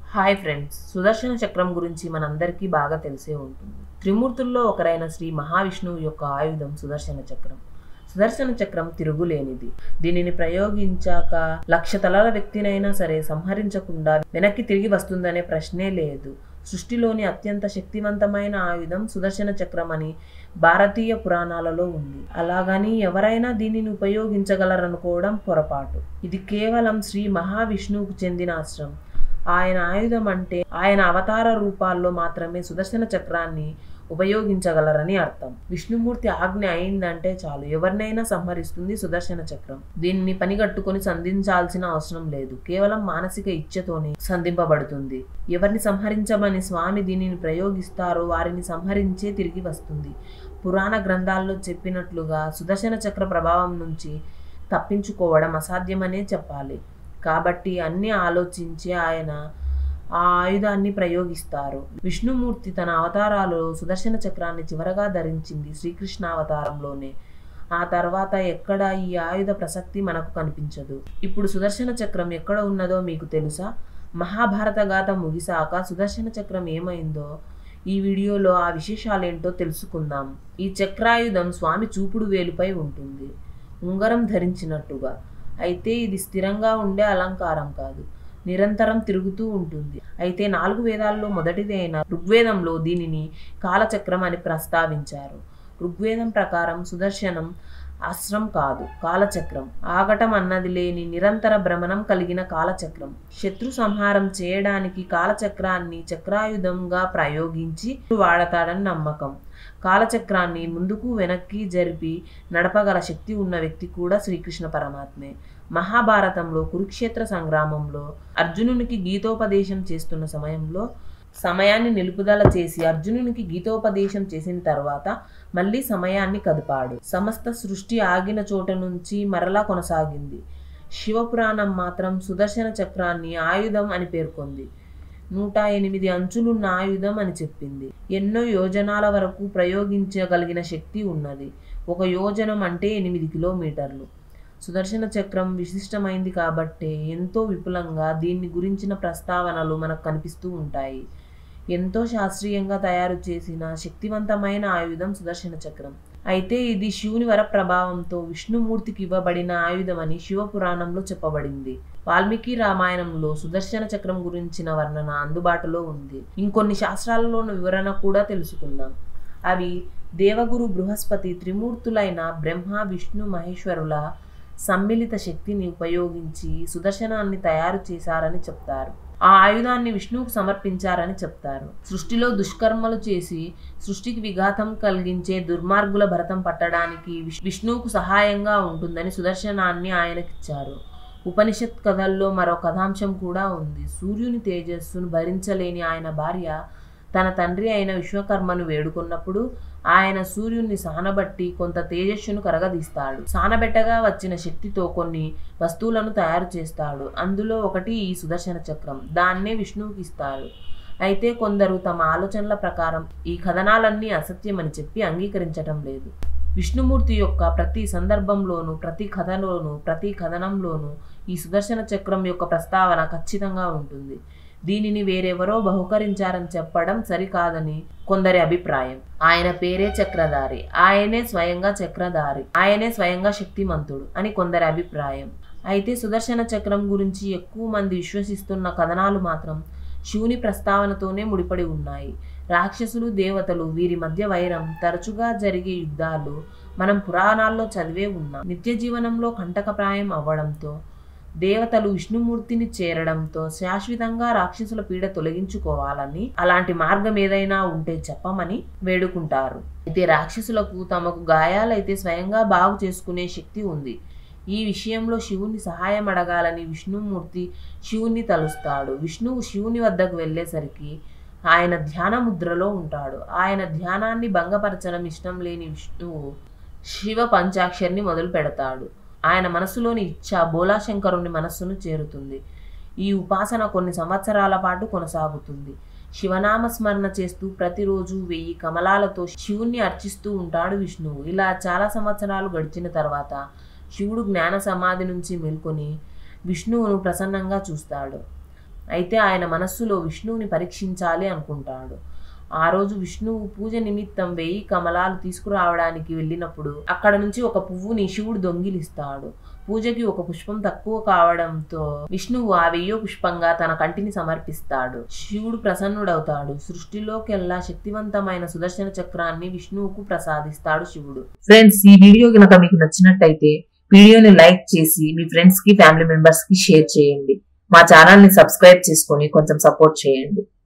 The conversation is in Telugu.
హాయ్ ఫ్రెండ్స్ సుదర్శన చక్రం గురించి మనందరికీ బాగా తెలిసే ఉంటుంది త్రిమూర్తుల్లో ఒకరైన శ్రీ మహావిష్ణువు యొక్క ఆయుధం సుదర్శన చక్రం సుదర్శన చక్రం తిరుగులేనిది దీనిని ప్రయోగించాక లక్ష తలల వ్యక్తినైనా సరే సంహరించకుండా వెనక్కి తిరిగి వస్తుందనే ప్రశ్నే లేదు సృష్టిలోని అత్యంత శక్తివంతమైన ఆయుధం సుదర్శన చక్రం అని భారతీయ పురాణాలలో ఉంది అలాగని ఎవరైనా దీనిని ఉపయోగించగలరనుకోవడం పొరపాటు ఇది కేవలం శ్రీ మహావిష్ణువుకు చెందిన అస్త్రం ఆయన ఆయుధం అంటే ఆయన అవతార రూపాల్లో మాత్రమే సుదర్శన చక్రాన్ని ఉపయోగించగలరని అర్థం విష్ణుమూర్తి ఆజ్ఞ అయిందంటే చాలు ఎవరినైనా సంహరిస్తుంది సుదర్శన చక్రం దీన్ని పనిగట్టుకొని సంధించాల్సిన అవసరం లేదు కేవలం మానసిక ఇచ్ఛతోనే సంధింపబడుతుంది ఎవరిని సంహరించమని స్వామి దీనిని ప్రయోగిస్తారో వారిని సంహరించే తిరిగి వస్తుంది పురాణ గ్రంథాల్లో చెప్పినట్లుగా సుదర్శన చక్ర ప్రభావం నుంచి తప్పించుకోవడం అసాధ్యమనే చెప్పాలి కాబట్టి అన్ని ఆలోచించి ఆయన ఆ ఆయుధాన్ని ప్రయోగిస్తారు విష్ణుమూర్తి తన అవతారాలలో సుదర్శన చక్రాన్ని చివరగా ధరించింది శ్రీకృష్ణ అవతారంలోనే ఆ తర్వాత ఎక్కడ ఈ ఆయుధ ప్రసక్తి మనకు కనిపించదు ఇప్పుడు సుదర్శన చక్రం ఎక్కడ ఉన్నదో మీకు తెలుసా మహాభారత గాథ ముగిసాక సుదర్శన చక్రం ఏమైందో ఈ వీడియోలో ఆ విశేషాలేంటో తెలుసుకుందాం ఈ చక్రాయుధం స్వామి చూపుడు వేలుపై ఉంటుంది ఉంగరం ధరించినట్టుగా అయితే ఇది స్థిరంగా ఉండే అలంకారం కాదు నిరంతరం తిరుగుతూ ఉంటుంది అయితే నాలుగు వేదాల్లో మొదటిది అయిన ఋగ్వేదంలో దీనిని కాలచక్రం అని ప్రస్తావించారు ఋగ్వేదం ప్రకారం సుదర్శనం అస్త్రం కాదు కాలచక్రం ఆగటం అన్నది లేని నిరంతర భ్రమణం కలిగిన కాలచక్రం శత్రు సంహారం చేయడానికి కాలచక్రాన్ని చక్రాయుధంగా ప్రయోగించి వాడతాడని నమ్మకం కాలచక్రాన్ని ముందుకు వెనక్కి జరిపి నడపగల శక్తి ఉన్న వ్యక్తి కూడా శ్రీకృష్ణ పరమాత్మే మహాభారతంలో కురుక్షేత్ర సంగ్రామంలో అర్జునునికి గీతోపదేశం చేస్తున్న సమయంలో సమయాన్ని నిలుపుదల చేసి అర్జునునికి గీతోపదేశం చేసిన తర్వాత మళ్ళీ సమయాన్ని కదిపాడు సమస్త సృష్టి ఆగిన చోట నుంచి మరలా కొనసాగింది శివపురాణం మాత్రం సుదర్శన చక్రాన్ని ఆయుధం అని పేర్కొంది నూట ఎనిమిది అంచులున్న ఆయుధం అని చెప్పింది ఎన్నో యోజనాల వరకు ప్రయోగించగలిగిన శక్తి ఉన్నది ఒక యోజనం అంటే ఎనిమిది కిలోమీటర్లు సుదర్శన చక్రం విశిష్టమైంది కాబట్టే ఎంతో విపులంగా దీన్ని గురించిన ప్రస్తావనలు మనకు కనిపిస్తూ ఉంటాయి ఎంతో శాస్త్రీయంగా తయారు చేసిన శక్తివంతమైన ఆయుధం సుదర్శన చక్రం అయితే ఇది శివుని వర ప్రభావంతో విష్ణుమూర్తికి ఇవ్వబడిన ఆయుధమని శివపురాణంలో చెప్పబడింది వాల్మీకి రామాయణంలో సుదర్శన చక్రం గురించిన వర్ణన అందుబాటులో ఉంది ఇంకొన్ని శాస్త్రాలలోని వివరణ కూడా తెలుసుకుందాం అవి దేవగురు బృహస్పతి త్రిమూర్తులైన బ్రహ్మ విష్ణు మహేశ్వరుల సమ్మిళిత శక్తిని ఉపయోగించి సుదర్శనాన్ని తయారు చేశారని చెప్తారు ఆ ఆయుధాన్ని విష్ణువుకు సమర్పించారని చెప్తారు సృష్టిలో దుష్కర్మలు చేసి సృష్టికి విఘాతం కలిగించే దుర్మార్గుల భరతం పట్టడానికి విష్ణువుకు సహాయంగా ఉంటుందని సుదర్శనాన్ని ఆయనకిచ్చారు ఉపనిషత్ కథల్లో మరో కథాంశం కూడా ఉంది సూర్యుని తేజస్సును భరించలేని ఆయన భార్య తన తండ్రి అయిన విశ్వకర్మను వేడుకున్నప్పుడు ఆయన సూర్యుని సానబట్టి కొంత తేజస్సును కరగదీస్తాడు సానబెట్టగా వచ్చిన శక్తితో కొన్ని వస్తువులను తయారు చేస్తాడు అందులో ఒకటి ఈ సుదర్శన చక్రం దాన్నే విష్ణువుకి ఇస్తాడు అయితే కొందరు తమ ఆలోచనల ప్రకారం ఈ కథనాలన్నీ అసత్యమని చెప్పి అంగీకరించటం లేదు విష్ణుమూర్తి యొక్క ప్రతి సందర్భంలోనూ ప్రతి కథలోనూ ప్రతి కథనంలోనూ ఈ సుదర్శన చక్రం యొక్క ప్రస్తావన ఖచ్చితంగా ఉంటుంది దీనిని వేరెవరో బహుకరించారని చెప్పడం సరికాదని కొందరి అభిప్రాయం ఆయన పేరే చక్రధారి ఆయనే స్వయంగా చక్రధారి ఆయనే స్వయంగా శక్తిమంతుడు అని కొందరి అభిప్రాయం అయితే సుదర్శన చక్రం గురించి ఎక్కువ మంది విశ్వసిస్తున్న కథనాలు మాత్రం శివుని ప్రస్తావనతోనే ముడిపడి ఉన్నాయి రాక్షసులు దేవతలు వీరి మధ్య వైరం తరచుగా జరిగే యుద్ధాలు మనం పురాణాల్లో చదివే ఉన్నాం నిత్య జీవనంలో కంటకప్రాయం అవ్వడంతో దేవతలు విష్ణుమూర్తిని చేరడంతో శాశ్వతంగా రాక్షసుల పీడ తొలగించుకోవాలని అలాంటి మార్గం ఏదైనా ఉంటే చెప్పమని వేడుకుంటారు అయితే రాక్షసులకు తమకు గాయాలైతే స్వయంగా బాగు చేసుకునే శక్తి ఉంది ఈ విషయంలో శివుని సహాయం అడగాలని విష్ణుమూర్తి శివుని తలుస్తాడు విష్ణువు శివుని వద్దకు వెళ్ళేసరికి ఆయన ధ్యాన ముద్రలో ఉంటాడు ఆయన ధ్యానాన్ని భంగపరచడం ఇష్టం లేని విష్ణువు శివ పంచాక్షరిని మొదలు పెడతాడు ఆయన మనసులోని ఇచ్చ బోలాశంకరుని మనస్సును చేరుతుంది ఈ ఉపాసన కొన్ని సంవత్సరాల పాటు కొనసాగుతుంది శివనామ స్మరణ చేస్తూ ప్రతిరోజు వెయ్యి కమలాలతో శివుణ్ణి అర్చిస్తూ ఉంటాడు విష్ణువు ఇలా చాలా సంవత్సరాలు గడిచిన తర్వాత శివుడు జ్ఞాన సమాధి నుంచి మేల్కొని విష్ణువును ప్రసన్నంగా చూస్తాడు అయితే ఆయన మనస్సులో విష్ణువుని పరీక్షించాలి అనుకుంటాడు ఆ రోజు విష్ణువు పూజ నిమిత్తం వెయ్యి కమలాలు తీసుకురావడానికి వెళ్ళినప్పుడు అక్కడ నుంచి ఒక పువ్వుని శివుడు దొంగిలిస్తాడు పూజకి ఒక పుష్పం తక్కువ కావడంతో విష్ణువు ఆ వెయ్యో పుష్పంగా తన కంటిని సమర్పిస్తాడు శివుడు ప్రసన్నుడవుతాడు సృష్టిలోకెల్లా శక్తివంతమైన సుదర్శన చక్రాన్ని విష్ణువుకు ప్రసాదిస్తాడు శివుడు ఫ్రెండ్స్ ఈ వీడియో కనుక మీకు నచ్చినట్టయితే వీడియోని లైక్ చేసి మీ ఫ్రెండ్స్ కి ఫ్యామిలీ మెంబర్స్ కి షేర్ చేయండి మా ఛానల్ ని సబ్స్క్రైబ్ చేసుకొని కొంచెం సపోర్ట్ చేయండి